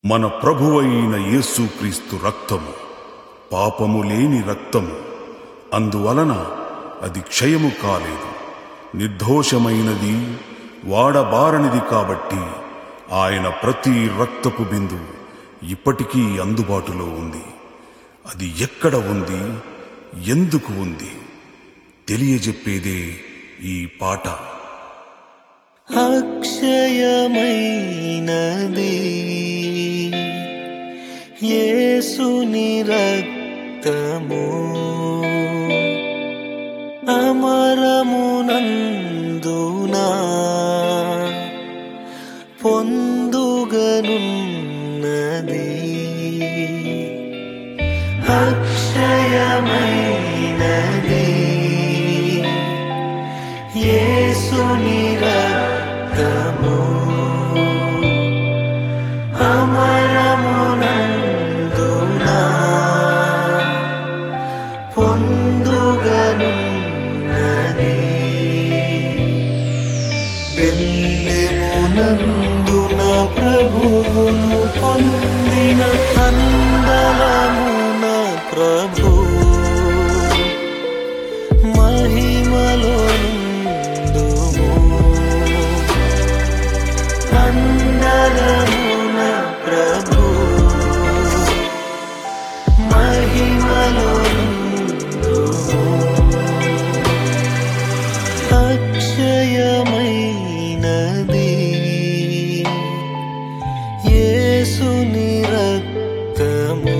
మన ప్రభువైన యేసుక్రీస్తు రక్తము పాపము లేని రక్తము అందువలన అది క్షయము కాలేదు నిర్దోషమైనది వాడబారనిది కాబట్టి ఆయన ప్రతి రక్తపు బిందువు ఇప్పటికీ అందుబాటులో ఉంది అది ఎక్కడ ఉంది ఎందుకు ఉంది తెలియజెప్పేదే ఈ పాట అక్షయమైనది యేసుని రక్తము అమరమునందునా పొందుగనున్నది అక్షయమైనది యేసుని రక్తము అమరమునందునా పొందుగనున్నది బెల్లెమునందున ప్రభువును పొందిన అందలమున ప్రభు మహిమలో నుండుము అందలమున ప్రభు మహిమలో నుండుము అక్షయమైనది యేసుని రక్తము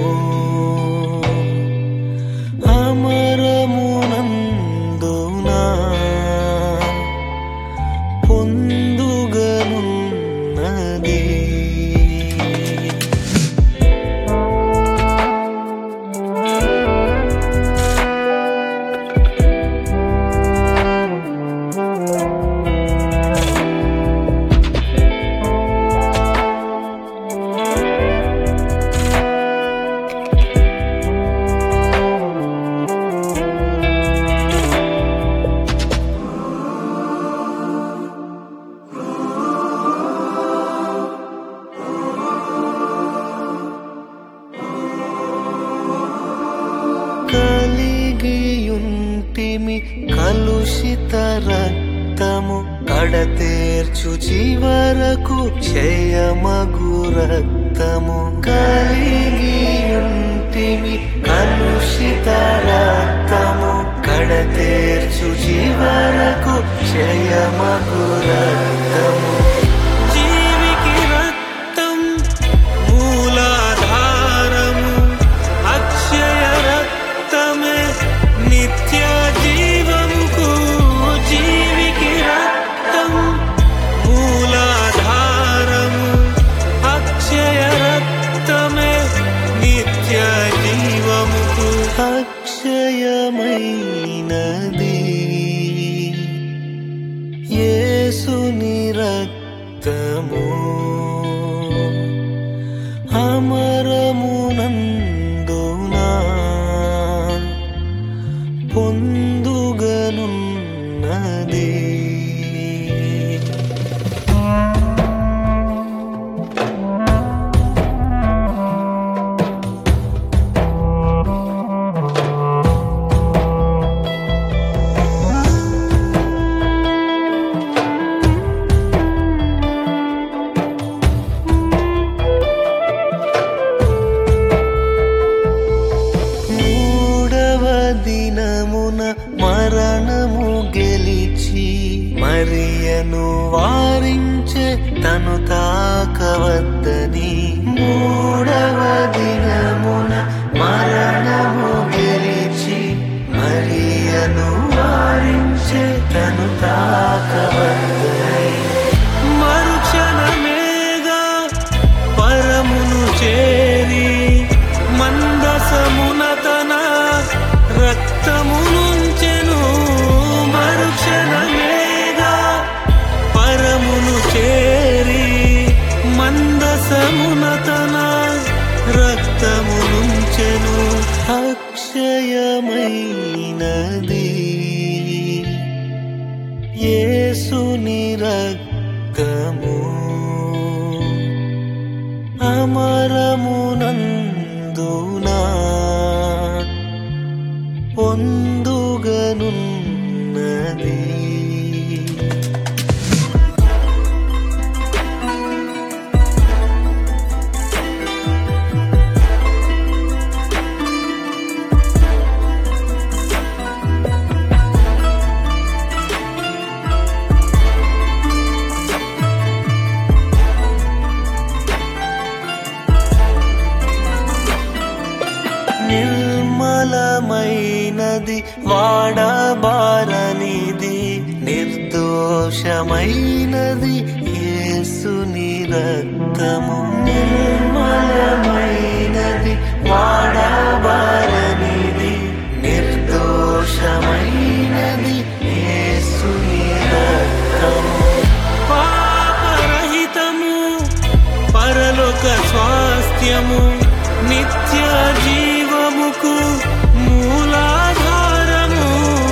అమరమునందునా పొందుగనున్నది కలిగియుంటిమి కలుషిత రక్తము కడతేర్చు చివరకు క్షయమగు రక్తము కలిగియుంటిమి కలుషిత రక్తము కడతేర్చు చివరకు క్షయమగు రక్తము జీవికి రక్తం మూలాధారము అక్షయ రక్తమే నిత్య జీవముకు జీవికి రక్తం మూలాధారము అక్షయ రక్తమే నిత్య జీవముకు అక్షయమైనది యేసుని రక్తము అమరమునందునా పొందుగనున్నది మూడవ దినమున మరణము గెలిచి మరియను వారించే తను తాకవద్దని మూడవ దినమున మరణము గెలిచి మరియను వారించే తను తాకవద్దని మరుక్షణమేగా పరమును చేరి మందసమున తన రక్తమునుంచెను మరుక్షణమేగా పరమును చేరి మందసమున తన రక్తమునుంచెను అక్షయమైనది యేసుని రక్తము అమ అమరమునందునా పొందుగనున్నది నిర్మలమైనది వాడబారనిది నిర్దోషమైనది యేసుని రక్తము నిర్మలమైనది వాడబారనిది నిర్దోషమైనది యేసుని రక్తము పాపరహితము పరలోక స్వాస్థ్యము నిత్య జీవముకు మూలాధారము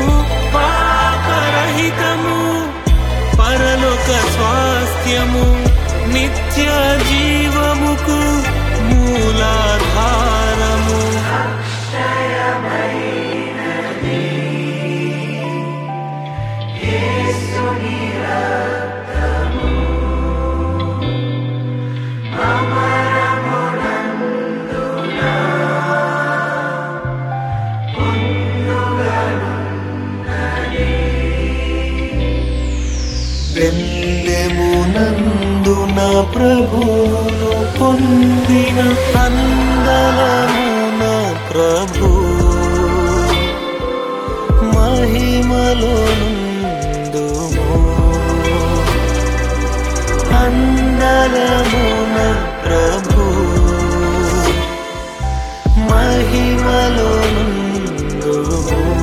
పాపరహితము పరలోక స్వాస్థ్యము నిత్య జీవముకు మూలాధారము వెన్నెమునందున ప్రభువును పొందిన అందలమున ప్రభు మహిమలో నుండుము అందలమున ప్రభు మహిమలో నుండుము